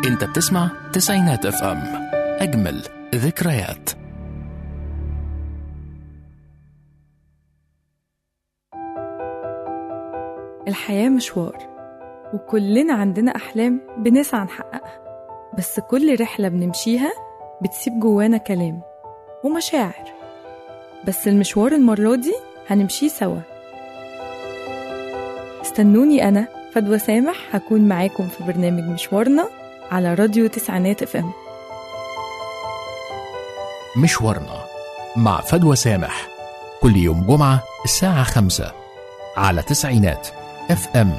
انت بتسمع تسعينات اف ام اجمل ذكريات الحياة مشوار وكلنا عندنا أحلام بنسعى نحققها بس كل رحلة بنمشيها بتسيب جوانا كلام ومشاعر بس المشوار المرة دي هنمشيه سوا استنوني أنا فدوى سامح هكون معاكم في برنامج مشوارنا على راديو تسعينات اف ام مشوارنا مع فدوى سامح كل يوم جمعة الساعة خمسة على تسعينات اف ام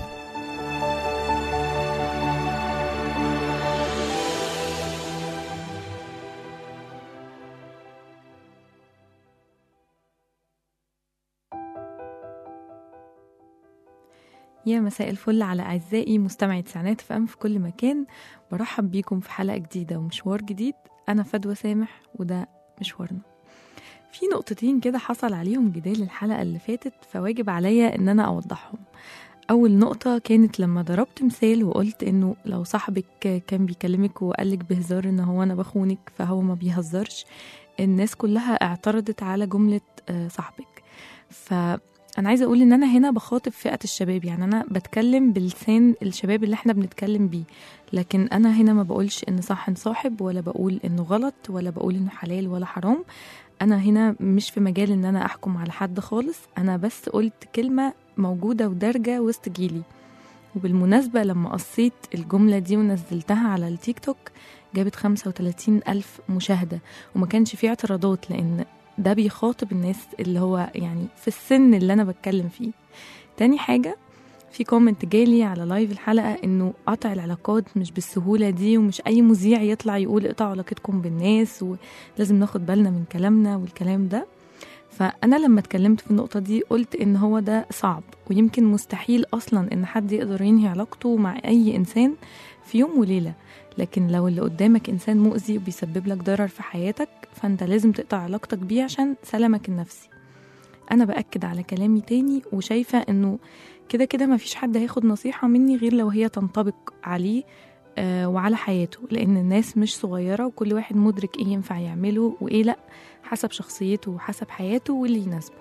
يا مساء الفل على أعزائي مستمعي تسعينات في أم في كل مكان برحب بيكم في حلقة جديدة ومشوار جديد أنا فدوى سامح وده مشوارنا في نقطتين كده حصل عليهم جدال الحلقة اللي فاتت فواجب عليا إن أنا أوضحهم أول نقطة كانت لما ضربت مثال وقلت إنه لو صاحبك كان بيكلمك وقالك بهزار إن هو أنا بخونك فهو ما بيهزرش الناس كلها اعترضت على جملة آه، صاحبك ف انا عايزه اقول ان انا هنا بخاطب فئه الشباب يعني انا بتكلم بلسان الشباب اللي احنا بنتكلم بيه لكن انا هنا ما بقولش ان صح نصاحب ولا بقول انه غلط ولا بقول انه حلال ولا حرام انا هنا مش في مجال ان انا احكم على حد خالص انا بس قلت كلمه موجوده ودارجه وسط جيلي وبالمناسبة لما قصيت الجملة دي ونزلتها على التيك توك جابت 35 ألف مشاهدة وما كانش فيه اعتراضات لأن ده بيخاطب الناس اللي هو يعني في السن اللي انا بتكلم فيه تاني حاجه في كومنت جالي على لايف الحلقه انه قطع العلاقات مش بالسهوله دي ومش اي مذيع يطلع يقول اقطعوا علاقتكم بالناس ولازم ناخد بالنا من كلامنا والكلام ده فانا لما اتكلمت في النقطه دي قلت ان هو ده صعب ويمكن مستحيل اصلا ان حد يقدر ينهي علاقته مع اي انسان في يوم وليله لكن لو اللي قدامك انسان مؤذي وبيسبب لك ضرر في حياتك فانت لازم تقطع علاقتك بيه عشان سلامك النفسي انا باكد على كلامي تاني وشايفه انه كده كده مفيش حد هياخد نصيحه مني غير لو هي تنطبق عليه آه وعلى حياته لان الناس مش صغيره وكل واحد مدرك ايه ينفع يعمله وايه لا حسب شخصيته وحسب حياته واللي يناسبه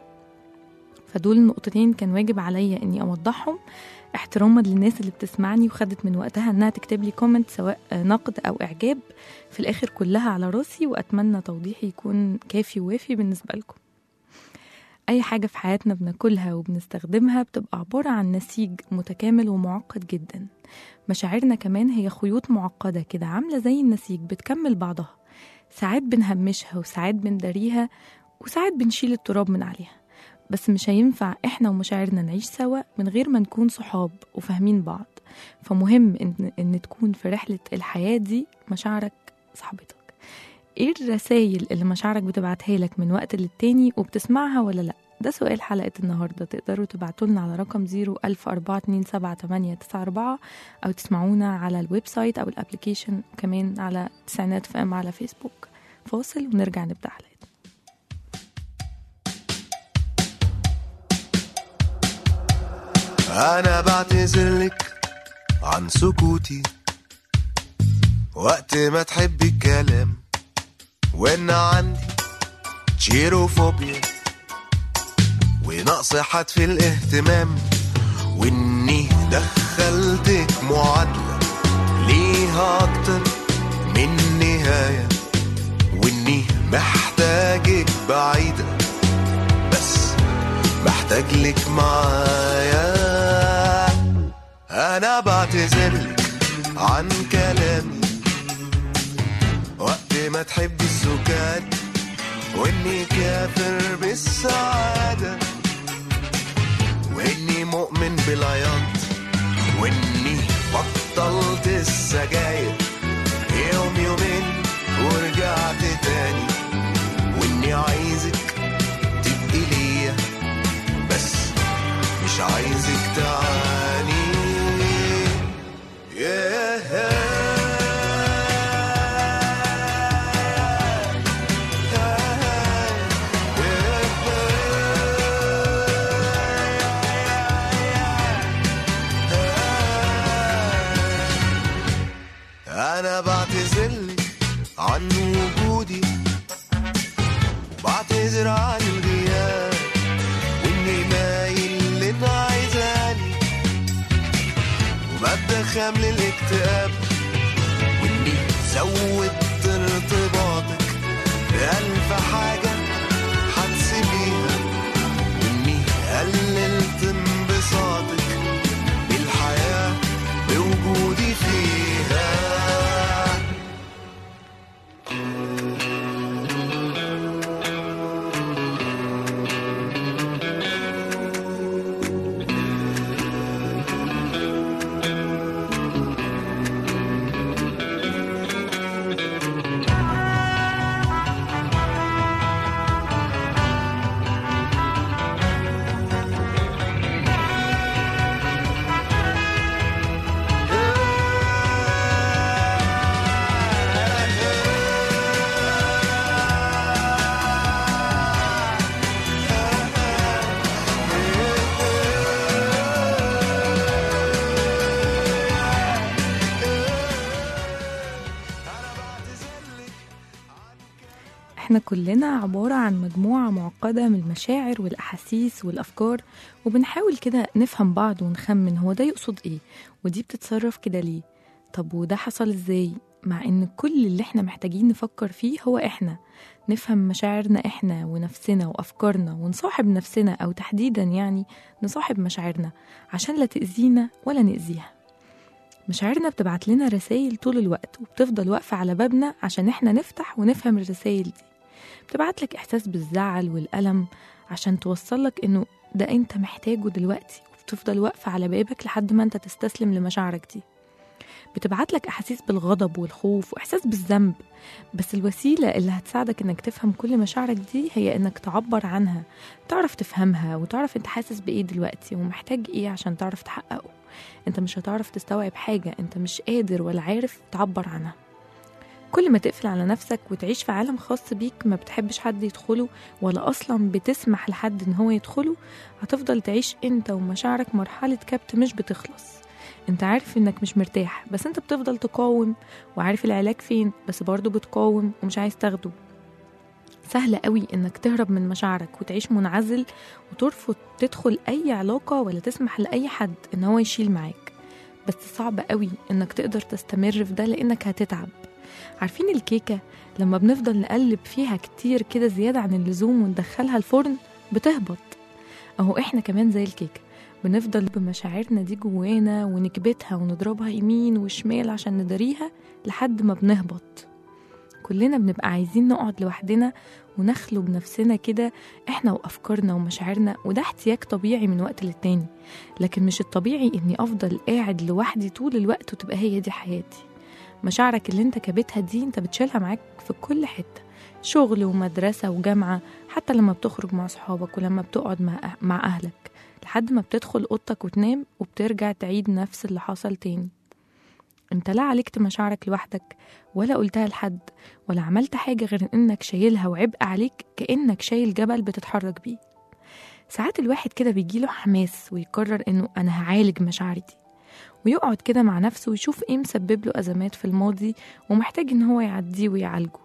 فدول النقطتين كان واجب عليا اني اوضحهم احتراما للناس اللي بتسمعني وخدت من وقتها انها تكتب لي كومنت سواء نقد او اعجاب في الاخر كلها على راسي واتمنى توضيحي يكون كافي ووافي بالنسبه لكم اي حاجه في حياتنا بناكلها وبنستخدمها بتبقى عباره عن نسيج متكامل ومعقد جدا مشاعرنا كمان هي خيوط معقده كده عامله زي النسيج بتكمل بعضها ساعات بنهمشها وساعات بنداريها وساعات بنشيل التراب من عليها بس مش هينفع احنا ومشاعرنا نعيش سوا من غير ما نكون صحاب وفاهمين بعض فمهم ان, إن تكون في رحلة الحياة دي مشاعرك صاحبتك ايه الرسايل اللي مشاعرك بتبعتها لك من وقت للتاني وبتسمعها ولا لا ده سؤال حلقة النهاردة تقدروا تبعتوا لنا على رقم 014278994 أو تسمعونا على الويب سايت أو الابليكيشن وكمان على تسعينات في ام على فيسبوك فاصل ونرجع نبدأ حلقتنا أنا بعتذرلك عن سكوتي وقت ما تحبي الكلام وإن عندي تشيروفوبيا ونقص حد في الاهتمام وإني دخلتك معادلة ليها أكتر من نهاية وإني محتاجك بعيدة بس محتاج لك معايا انا بعتذرلك عن كلامي وقت ما تحب السكات واني كافر بالسعادة واني مؤمن بالعياط واني بطلت السجاير يوم يومين ورجعت تاني واني عايزك تبقي ليا بس مش عايزك تعاني انا خام للاكتئاب واني زودت ارتباطك بألف حاجة هتسيبيها واني قللت انبساطك بالحياة بوجودي فيها احنا كلنا عبارة عن مجموعة معقدة من المشاعر والأحاسيس والأفكار وبنحاول كده نفهم بعض ونخمن هو ده يقصد ايه ودي بتتصرف كده ليه طب وده حصل ازاي مع ان كل اللي احنا محتاجين نفكر فيه هو احنا نفهم مشاعرنا احنا ونفسنا وافكارنا ونصاحب نفسنا او تحديدا يعني نصاحب مشاعرنا عشان لا تأذينا ولا نأذيها مشاعرنا بتبعت لنا رسائل طول الوقت وبتفضل واقفة على بابنا عشان احنا نفتح ونفهم الرسائل دي بتبعت لك إحساس بالزعل والألم عشان توصل لك إنه ده أنت محتاجه دلوقتي وبتفضل واقفة على بابك لحد ما أنت تستسلم لمشاعرك دي بتبعت لك أحاسيس بالغضب والخوف وإحساس بالذنب بس الوسيلة اللي هتساعدك إنك تفهم كل مشاعرك دي هي إنك تعبر عنها تعرف تفهمها وتعرف أنت حاسس بإيه دلوقتي ومحتاج إيه عشان تعرف تحققه أنت مش هتعرف تستوعب حاجة أنت مش قادر ولا عارف تعبر عنها كل ما تقفل على نفسك وتعيش في عالم خاص بيك ما بتحبش حد يدخله ولا أصلا بتسمح لحد إن هو يدخله هتفضل تعيش أنت ومشاعرك مرحلة كبت مش بتخلص انت عارف انك مش مرتاح بس انت بتفضل تقاوم وعارف العلاج فين بس برضه بتقاوم ومش عايز تاخده سهل قوي انك تهرب من مشاعرك وتعيش منعزل وترفض تدخل اي علاقة ولا تسمح لأي حد ان هو يشيل معاك بس صعب قوي انك تقدر تستمر في ده لانك هتتعب عارفين الكيكة لما بنفضل نقلب فيها كتير كده زيادة عن اللزوم وندخلها الفرن بتهبط اهو احنا كمان زي الكيكة بنفضل بمشاعرنا دي جوانا ونكبتها ونضربها يمين وشمال عشان نداريها لحد ما بنهبط كلنا بنبقى عايزين نقعد لوحدنا ونخلو بنفسنا كده احنا وافكارنا ومشاعرنا وده احتياج طبيعي من وقت للتاني لكن مش الطبيعي اني افضل قاعد لوحدي طول الوقت وتبقى هي دي حياتي مشاعرك اللي انت كابتها دي انت بتشيلها معاك في كل حتة شغل ومدرسة وجامعة حتى لما بتخرج مع صحابك ولما بتقعد مع, أه- مع أهلك لحد ما بتدخل أوضتك وتنام وبترجع تعيد نفس اللي حصل تاني انت لا عالجت مشاعرك لوحدك ولا قلتها لحد ولا عملت حاجة غير انك شايلها وعبء عليك كأنك شايل جبل بتتحرك بيه ساعات الواحد كده بيجيله حماس ويقرر انه انا هعالج مشاعري دي ويقعد كده مع نفسه ويشوف ايه مسبب له ازمات في الماضي ومحتاج ان هو يعديه ويعالجه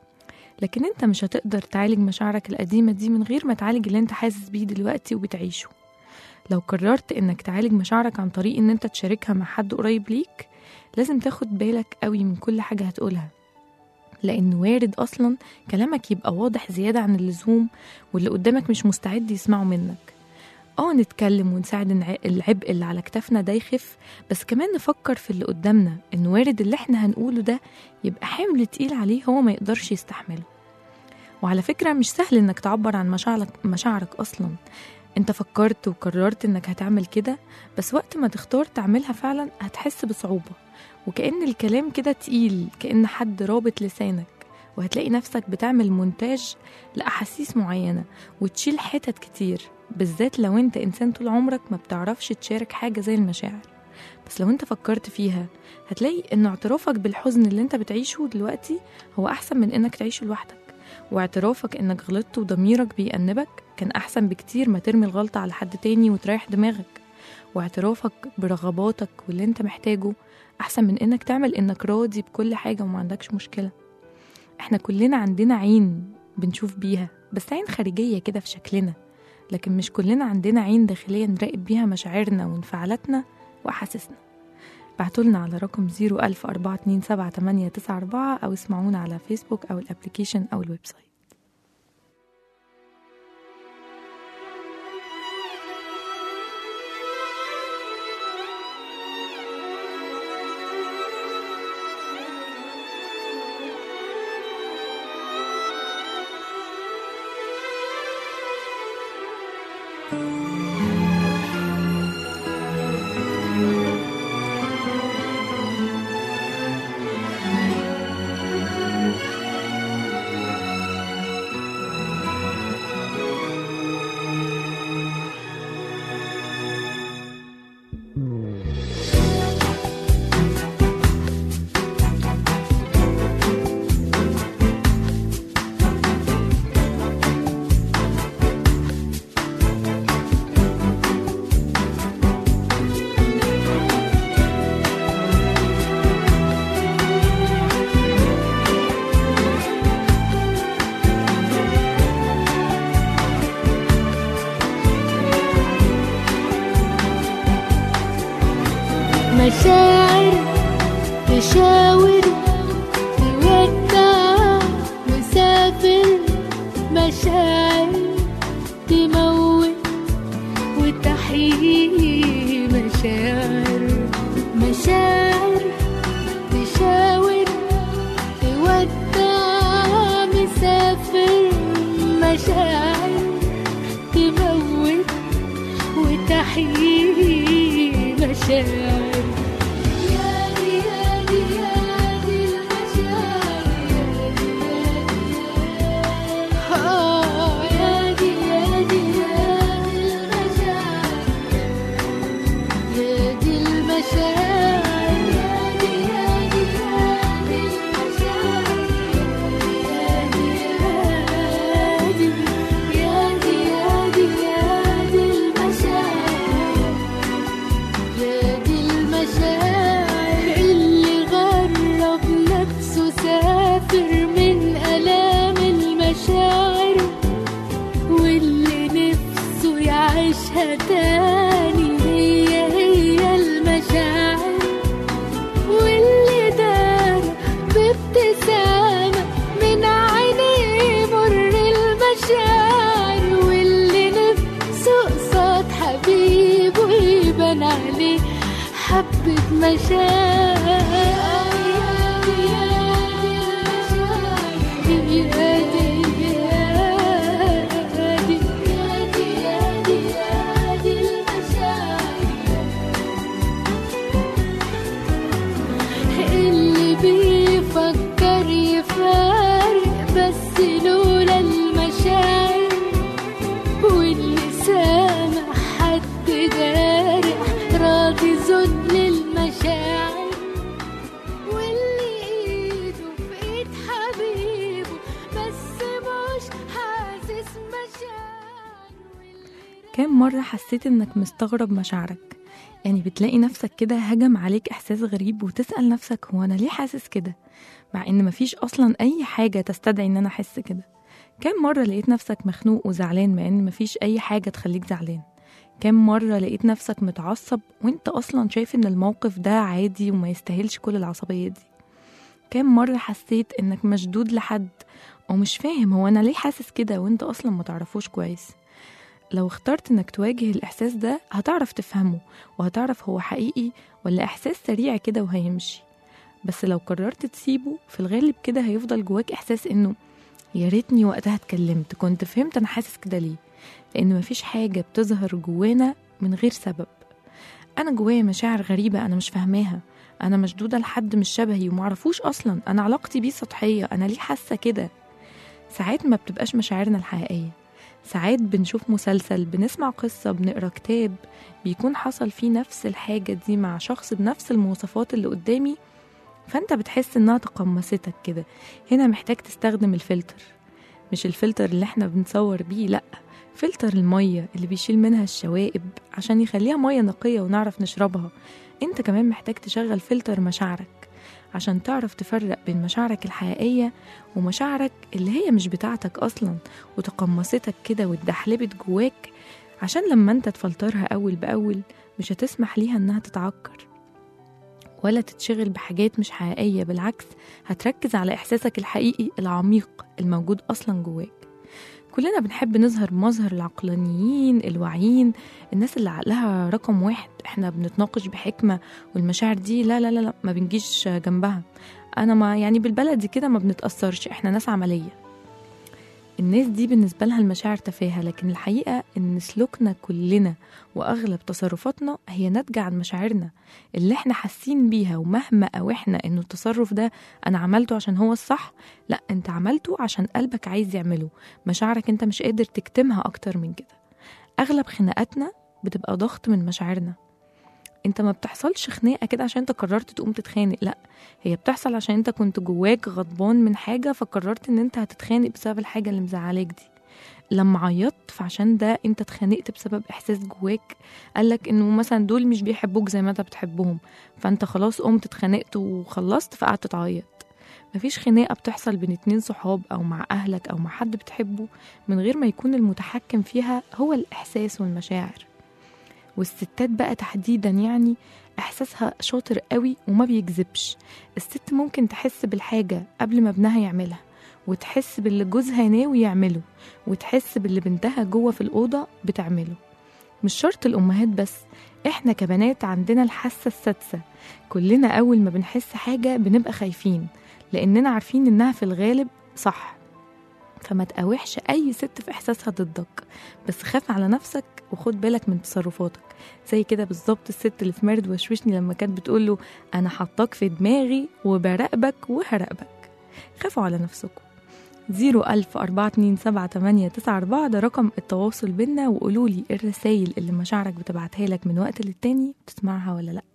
لكن انت مش هتقدر تعالج مشاعرك القديمة دي من غير ما تعالج اللي انت حاسس بيه دلوقتي وبتعيشه لو قررت انك تعالج مشاعرك عن طريق ان انت تشاركها مع حد قريب ليك لازم تاخد بالك قوي من كل حاجة هتقولها لأن وارد أصلا كلامك يبقى واضح زيادة عن اللزوم واللي قدامك مش مستعد يسمعه منك اه نتكلم ونساعد الع- العبء اللي على كتافنا ده يخف بس كمان نفكر في اللي قدامنا ان وارد اللي احنا هنقوله ده يبقى حمل تقيل عليه هو ما يقدرش يستحمله وعلى فكرة مش سهل انك تعبر عن مشاعرك, مشاعرك اصلا انت فكرت وقررت انك هتعمل كده بس وقت ما تختار تعملها فعلا هتحس بصعوبة وكأن الكلام كده تقيل كأن حد رابط لسانك وهتلاقي نفسك بتعمل مونتاج لأحاسيس معينة وتشيل حتت كتير بالذات لو انت انسان طول عمرك ما بتعرفش تشارك حاجة زي المشاعر بس لو انت فكرت فيها هتلاقي ان اعترافك بالحزن اللي انت بتعيشه دلوقتي هو احسن من انك تعيشه لوحدك واعترافك انك غلطت وضميرك بيأنبك كان احسن بكتير ما ترمي الغلطة على حد تاني وتريح دماغك واعترافك برغباتك واللي انت محتاجه احسن من انك تعمل انك راضي بكل حاجة وما عندكش مشكلة احنا كلنا عندنا عين بنشوف بيها بس عين خارجية كده في شكلنا لكن مش كلنا عندنا عين داخلية نراقب بيها مشاعرنا وانفعالاتنا وأحاسيسنا بعتولنا على رقم 010427894 أو اسمعونا على فيسبوك أو الابليكيشن أو الويب سايت مشاعر تشاور تودع مسافر مشاعر تموت وتحيي مشاعر مشاعر تشاور تودع مسافر مشاعر تموت وتحيي مشاعر يا دي يا دي يا دي المشاعر آه يا دي يا دي يا دي المشاعر يا دي المشاعر يا دي يا دي يا دي المشاعر يا دي يا دي يا دي يا دي المشاعر يا دي المشاعر اللي غرب نفسه سافر من آلام المشاعر واللي نفسه يعيشها تاني هي هي المشاعر واللي دار بابتسامة من عينيه مر المشاعر واللي نفسه قصاد حبيبه يبان عليه حبة مشاعر اللي بيفكر يفارق بس لولا المشاعر واللي سامع حد جارح راضي ذل المشاعر واللي ايده في ايد حبيبه بس مش حاسس مشاعر واللي كام مرة حسيت إنك مستغرب مشاعرك يعني بتلاقي نفسك كده هجم عليك إحساس غريب وتسأل نفسك هو أنا ليه حاسس كده مع إن مفيش أصلا أي حاجة تستدعي إن أنا أحس كده كام مرة لقيت نفسك مخنوق وزعلان مع إن مفيش أي حاجة تخليك زعلان كام مرة لقيت نفسك متعصب وانت أصلا شايف إن الموقف ده عادي وما يستاهلش كل العصبية دي كام مرة حسيت إنك مشدود لحد أو مش فاهم هو أنا ليه حاسس كده وانت أصلا ما تعرفوش كويس لو اخترت إنك تواجه الإحساس ده هتعرف تفهمه وهتعرف هو حقيقي ولا إحساس سريع كده وهيمشي بس لو قررت تسيبه في الغالب كده هيفضل جواك إحساس إنه يا ريتني وقتها اتكلمت كنت فهمت أنا حاسس كده ليه لأن مفيش حاجة بتظهر جوانا من غير سبب أنا جوايا مشاعر غريبة أنا مش فاهماها أنا مشدودة لحد مش شبهي ومعرفوش أصلا أنا علاقتي بيه سطحية أنا ليه حاسة كده ساعات ما بتبقاش مشاعرنا الحقيقية ساعات بنشوف مسلسل بنسمع قصة بنقرا كتاب بيكون حصل فيه نفس الحاجة دي مع شخص بنفس المواصفات اللي قدامي فانت بتحس انها تقمصتك كده هنا محتاج تستخدم الفلتر مش الفلتر اللي احنا بنصور بيه لأ فلتر المية اللي بيشيل منها الشوائب عشان يخليها مية نقية ونعرف نشربها انت كمان محتاج تشغل فلتر مشاعرك عشان تعرف تفرق بين مشاعرك الحقيقية ومشاعرك اللي هي مش بتاعتك أصلا وتقمصتك كده واتدحلبت جواك عشان لما انت تفلترها أول بأول مش هتسمح ليها انها تتعكر ولا تتشغل بحاجات مش حقيقية بالعكس هتركز على إحساسك الحقيقي العميق الموجود أصلا جواك كلنا بنحب نظهر مظهر العقلانيين الواعيين الناس اللي عقلها رقم واحد احنا بنتناقش بحكمة والمشاعر دي لا لا لا, لا ما بنجيش جنبها انا ما يعني بالبلدي كده ما بنتأثرش احنا ناس عملية الناس دي بالنسبة لها المشاعر تفاهة لكن الحقيقة إن سلوكنا كلنا وأغلب تصرفاتنا هي ناتجة عن مشاعرنا اللي احنا حاسين بيها ومهما أوحنا إنه التصرف ده أنا عملته عشان هو الصح لا أنت عملته عشان قلبك عايز يعمله مشاعرك أنت مش قادر تكتمها أكتر من كده أغلب خناقاتنا بتبقى ضغط من مشاعرنا انت ما بتحصلش خناقه كده عشان انت قررت تقوم تتخانق لا هي بتحصل عشان انت كنت جواك غضبان من حاجه فقررت ان انت هتتخانق بسبب الحاجه اللي مزعلاك دي لما عيطت فعشان ده انت اتخانقت بسبب احساس جواك قالك انه مثلا دول مش بيحبوك زي ما انت بتحبهم فانت خلاص قمت اتخانقت وخلصت فقعدت تعيط مفيش خناقة بتحصل بين اتنين صحاب أو مع أهلك أو مع حد بتحبه من غير ما يكون المتحكم فيها هو الإحساس والمشاعر والستات بقى تحديدا يعني احساسها شاطر قوي وما بيكذبش الست ممكن تحس بالحاجه قبل ما ابنها يعملها وتحس باللي جوزها ناوي يعمله وتحس باللي بنتها جوه في الاوضه بتعمله مش شرط الامهات بس احنا كبنات عندنا الحاسه السادسه كلنا اول ما بنحس حاجه بنبقى خايفين لاننا عارفين انها في الغالب صح فما تقاوحش اي ست في احساسها ضدك بس خاف على نفسك وخد بالك من تصرفاتك زي كده بالظبط الست اللي في مرد وشوشني لما كانت بتقول له انا حطاك في دماغي وبراقبك وهراقبك خافوا على نفسكم زيرو ألف أربعة اتنين سبعة تمانية تسعة أربعة ده رقم التواصل بينا وقولولي الرسايل اللي مشاعرك بتبعتها لك من وقت للتاني بتسمعها ولا لأ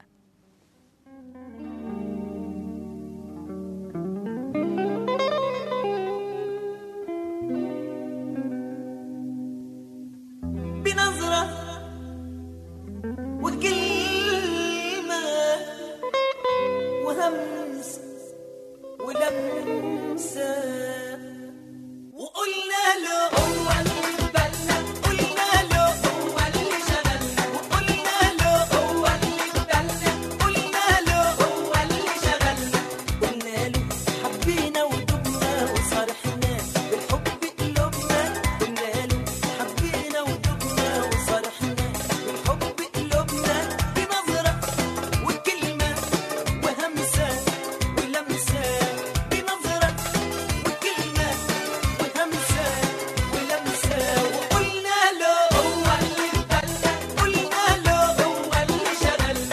بنظرة وكلمة وهمس ولمسة وقلنا له هو اللي بالنا قلنا له هو اللي شغلنا وقلنا له هو اللي بالنا قلنا له هو اللي شغلنا قلنا له حبينا ودبنا وصرحنا بالحب قلوبنا قلنا له حبينا ودبنا وصرحنا بالحب قلوبنا بنظرة وكلمة وهمسة ولمسة بنظرة وكلمة وهمسة ولمسة وقلنا له هو اللي بالنا قلنا له هو اللي شغلنا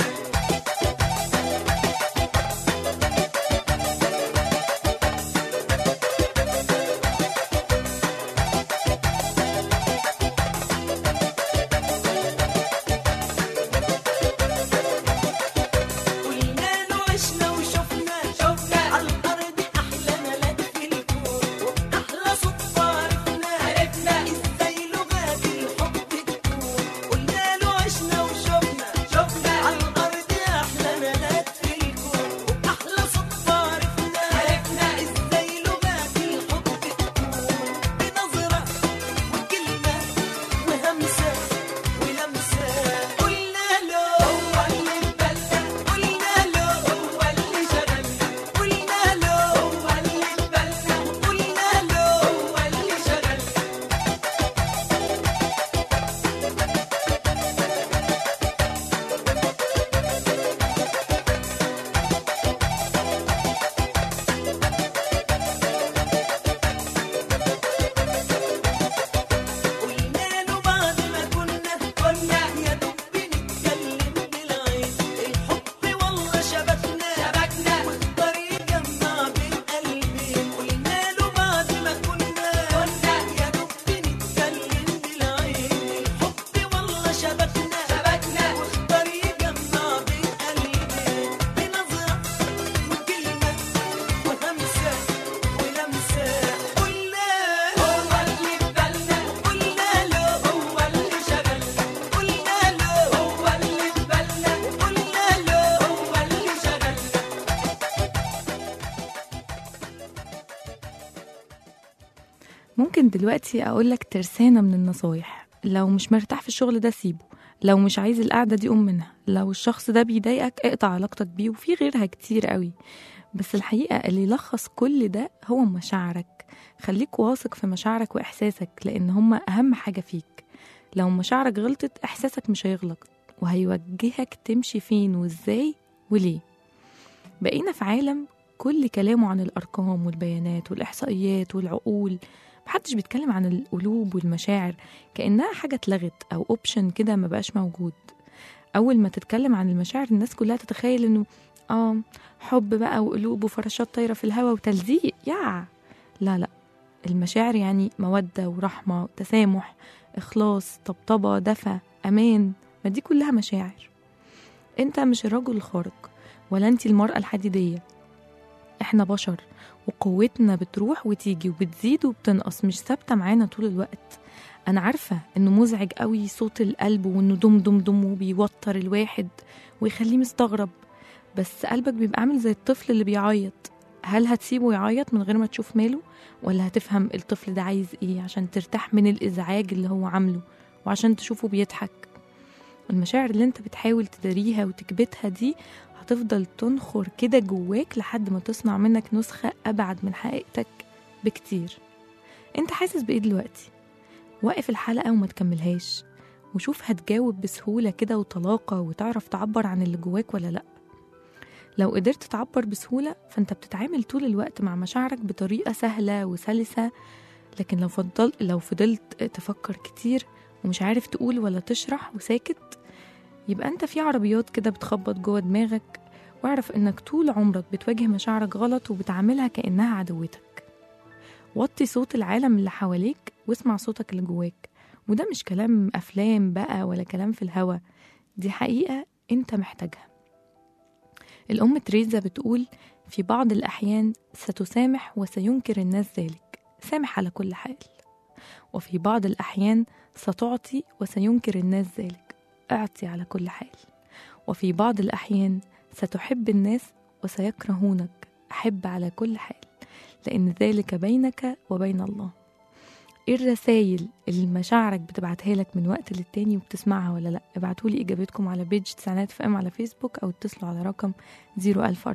قلنا له عشنا وشفنا شفنا على الارض احلى ملاك في الكون واحلى صدفه عرفنا عرفنا ازاي لغات الحب تكون قلنا له عشنا وشفنا شفنا على الارض احلى ملاك في الكون واحلى صدفه عرفنا عرفنا ازاي لغات الحب تكون بنظره وكلمه وهمسه ولمسه قلنا له هو اللي بالنا قلنا له هو اللي شغلنا قلنا له هو اللي بالنا قلنا له هو اللي شغلنا قلنا له بعد ما كنا كنا يا دوب بنتكلم بالعين الحب والله شبكنا شبكنا والطريق جمع بين قلبين قلنا له بعد ما كنا كنا يا دوب بنتكلم بالعين الحب والله شبكنا شبكنا والطريق جمع بين قلبين بنظرة وكلمة وهمسة ولمسة قلنا هو اللي بالنا قلنا له هو اللي شغلنا قلنا له هو اللي بالنا قلنا له هو اللي شغلنا ممكن دلوقتي أقولك ترسانة من النصايح لو مش مرتاح في الشغل ده سيبه لو مش عايز القعدة دي قوم منها لو الشخص ده بيضايقك اقطع علاقتك بيه وفي غيرها كتير قوي بس الحقيقة اللي يلخص كل ده هو مشاعرك خليك واثق في مشاعرك وإحساسك لأن هما أهم حاجة فيك لو مشاعرك غلطت إحساسك مش هيغلط وهيوجهك تمشي فين وإزاي وليه بقينا في عالم كل كلامه عن الأرقام والبيانات والإحصائيات والعقول محدش بيتكلم عن القلوب والمشاعر كأنها حاجة اتلغت أو أوبشن كده ما بقاش موجود أول ما تتكلم عن المشاعر الناس كلها تتخيل إنه آه حب بقى وقلوب وفراشات طايرة في الهوا وتلزيق يا لا لا المشاعر يعني مودة ورحمة وتسامح إخلاص طبطبة دفى أمان ما دي كلها مشاعر أنت مش الرجل الخارق ولا أنت المرأة الحديدية إحنا بشر وقوتنا بتروح وتيجي وبتزيد وبتنقص مش ثابتة معانا طول الوقت أنا عارفة إنه مزعج قوي صوت القلب وإنه دم دم دم وبيوتر الواحد ويخليه مستغرب بس قلبك بيبقى عامل زي الطفل اللي بيعيط هل هتسيبه يعيط من غير ما تشوف ماله ولا هتفهم الطفل ده عايز ايه عشان ترتاح من الازعاج اللي هو عامله وعشان تشوفه بيضحك المشاعر اللي انت بتحاول تداريها وتكبتها دي هتفضل تنخر كده جواك لحد ما تصنع منك نسخة أبعد من حقيقتك بكتير انت حاسس بإيه دلوقتي؟ وقف الحلقة وما تكملهاش وشوف هتجاوب بسهولة كده وطلاقة وتعرف تعبر عن اللي جواك ولا لأ لو قدرت تعبر بسهولة فانت بتتعامل طول الوقت مع مشاعرك بطريقة سهلة وسلسة لكن لو فضل لو فضلت تفكر كتير ومش عارف تقول ولا تشرح وساكت يبقى انت في عربيات كده بتخبط جوه دماغك واعرف انك طول عمرك بتواجه مشاعرك غلط وبتعاملها كأنها عدوتك وطي صوت العالم اللي حواليك واسمع صوتك اللي جواك وده مش كلام أفلام بقى ولا كلام في الهوا دي حقيقة انت محتاجها الأم تريزا بتقول في بعض الأحيان ستسامح وسينكر الناس ذلك سامح على كل حال وفي بعض الأحيان ستعطي وسينكر الناس ذلك اعطي على كل حال وفي بعض الأحيان ستحب الناس وسيكرهونك أحب على كل حال لأن ذلك بينك وبين الله ايه الرسايل اللي مشاعرك بتبعتها لك من وقت للتاني وبتسمعها ولا لا ابعتولي اجابتكم على بيج تسعينات في ام على فيسبوك او اتصلوا على رقم 004278894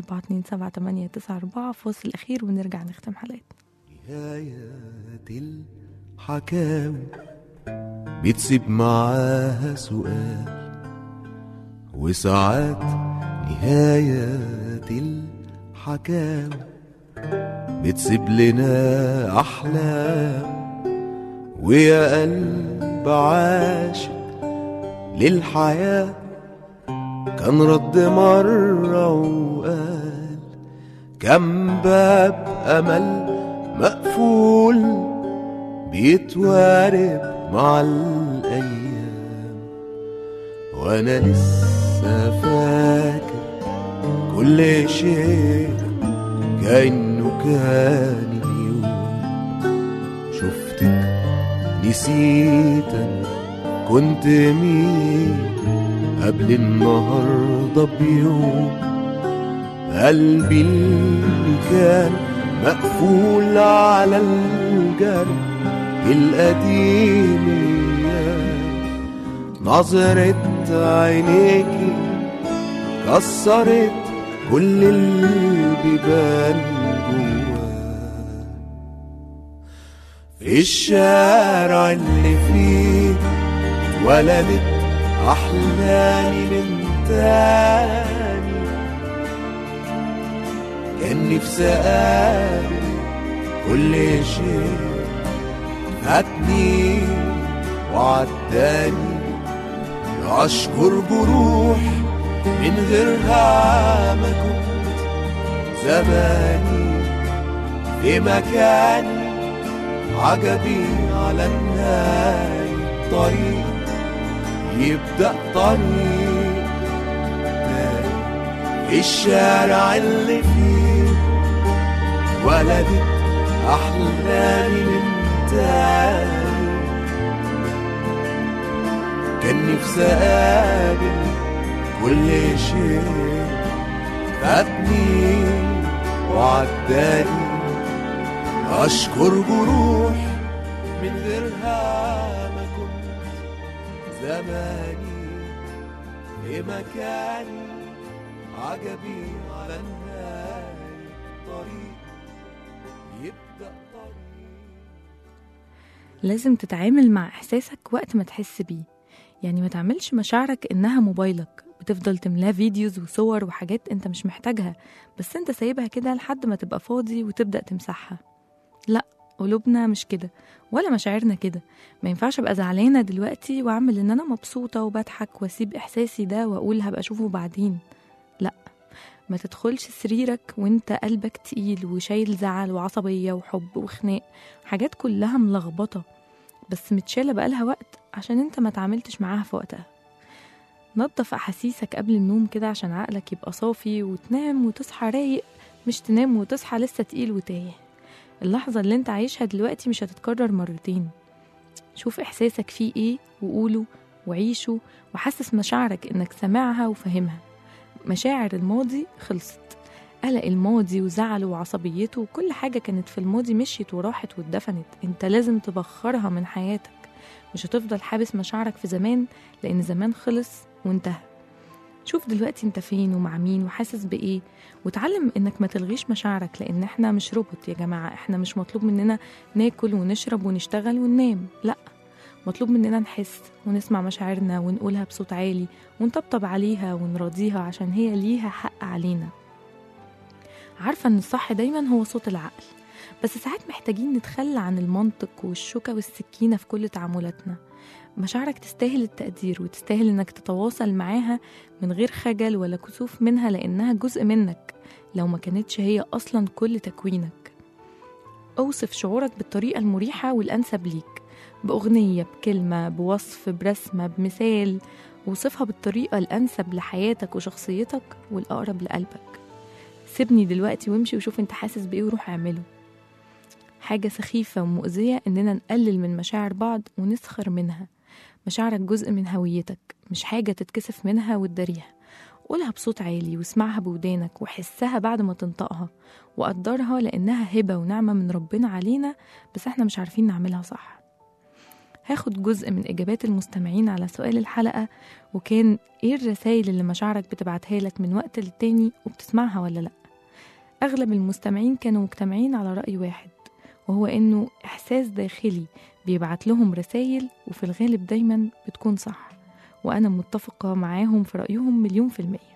فاصل اخير ونرجع نختم حلقتنا نهاية الحكاوي بتسيب معاها سؤال وساعات نهاية الحكاوي بتسيب لنا أحلام ويا قلب عاشق للحياة كان رد مرة وقال كم باب أمل مقفول بيتوارب مع الأيام وأنا لسه فاكر كل شيء كأنه كان اليوم شفتك نسيتك كنت مين قبل النهاردة بيوم قلبي اللي كان مقفول على الجرح القديم نظرة عينيكي كسرت كل البيبان جواه في الشارع اللي فيه اتولدت أحلامي من تاني كان نفسي أقابل كل شيء فاتني وعداني أشكر جروح من غيرها ما كنت زماني في مكاني عجبي على النهاية طريق يبدأ طريق تاني في الشارع اللي فيه ولدت أحلامي من تاني كان نفسي أقابل كل شيء فاتني وعداني أشكر جروح من غيرها ما كنت زماني في مكان عجبي على النهاية طريق يبدأ طريق لازم تتعامل مع إحساسك وقت ما تحس بيه يعني ما تعملش مشاعرك إنها موبايلك بتفضل تملاه فيديوز وصور وحاجات انت مش محتاجها بس انت سايبها كده لحد ما تبقى فاضي وتبدأ تمسحها لا قلوبنا مش كده ولا مشاعرنا كده ما ينفعش ابقى زعلانه دلوقتي واعمل ان انا مبسوطه وبضحك واسيب احساسي ده واقول هبقى اشوفه بعدين لا ما تدخلش سريرك وانت قلبك تقيل وشايل زعل وعصبيه وحب وخناق حاجات كلها ملخبطه بس متشاله بقالها وقت عشان انت ما تعاملتش معاها في وقتها نظف احاسيسك قبل النوم كده عشان عقلك يبقى صافي وتنام وتصحى رايق مش تنام وتصحى لسه تقيل وتايه اللحظة اللي انت عايشها دلوقتي مش هتتكرر مرتين شوف إحساسك فيه إيه وقوله وعيشه وحسس مشاعرك إنك سامعها وفاهمها مشاعر الماضي خلصت قلق الماضي وزعله وعصبيته وكل حاجة كانت في الماضي مشيت وراحت واتدفنت انت لازم تبخرها من حياتك مش هتفضل حابس مشاعرك في زمان لأن زمان خلص وانتهى شوف دلوقتي انت فين ومع مين وحاسس بايه وتعلم انك ما تلغيش مشاعرك لان احنا مش روبوت يا جماعه احنا مش مطلوب مننا ناكل ونشرب ونشتغل وننام لا مطلوب مننا نحس ونسمع مشاعرنا ونقولها بصوت عالي ونطبطب عليها ونراضيها عشان هي ليها حق علينا عارفه ان الصح دايما هو صوت العقل بس ساعات محتاجين نتخلى عن المنطق والشوكة والسكينة في كل تعاملاتنا مشاعرك تستاهل التقدير وتستاهل انك تتواصل معاها من غير خجل ولا كسوف منها لانها جزء منك لو ما كانتش هي اصلا كل تكوينك اوصف شعورك بالطريقة المريحة والانسب ليك باغنية بكلمة بوصف برسمة بمثال وصفها بالطريقة الانسب لحياتك وشخصيتك والاقرب لقلبك سيبني دلوقتي وامشي وشوف انت حاسس بايه وروح اعمله حاجة سخيفة ومؤذية إننا نقلل من مشاعر بعض ونسخر منها مشاعرك جزء من هويتك مش حاجة تتكسف منها وتداريها قولها بصوت عالي واسمعها بودانك وحسها بعد ما تنطقها وقدرها لأنها هبة ونعمة من ربنا علينا بس احنا مش عارفين نعملها صح هاخد جزء من إجابات المستمعين على سؤال الحلقة وكان إيه الرسائل اللي مشاعرك بتبعتها لك من وقت للتاني وبتسمعها ولا لأ أغلب المستمعين كانوا مجتمعين على رأي واحد وهو إنه إحساس داخلي بيبعت لهم رسائل وفي الغالب دايما بتكون صح وأنا متفقة معاهم في رأيهم مليون في المية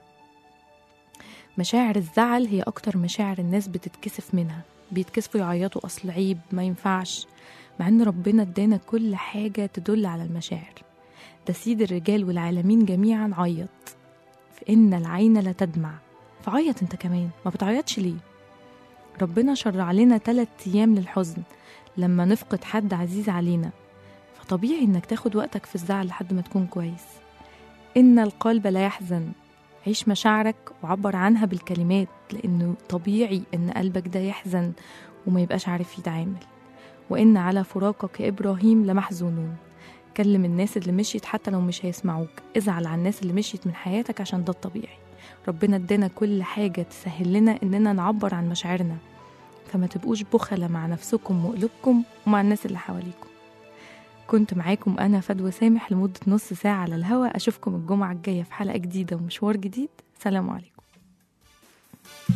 مشاعر الزعل هي أكتر مشاعر الناس بتتكسف منها بيتكسفوا يعيطوا أصل عيب ما ينفعش مع إن ربنا ادانا كل حاجة تدل على المشاعر ده سيد الرجال والعالمين جميعا عيط فإن العين لا تدمع فعيط انت كمان ما بتعيطش ليه ربنا شرع لنا تلات أيام للحزن لما نفقد حد عزيز علينا فطبيعي إنك تاخد وقتك في الزعل لحد ما تكون كويس إن القلب لا يحزن عيش مشاعرك وعبر عنها بالكلمات لأنه طبيعي إن قلبك ده يحزن وما يبقاش عارف يتعامل وإن على فراقك يا إبراهيم لمحزونون كلم الناس اللي مشيت حتى لو مش هيسمعوك ازعل على الناس اللي مشيت من حياتك عشان ده الطبيعي ربنا ادانا كل حاجة تسهل لنا إننا نعبر عن مشاعرنا فما تبقوش بخلة مع نفسكم وقلوبكم ومع الناس اللي حواليكم كنت معاكم أنا فدوى سامح لمدة نص ساعة على الهوا أشوفكم الجمعة الجاية في حلقة جديدة ومشوار جديد سلام عليكم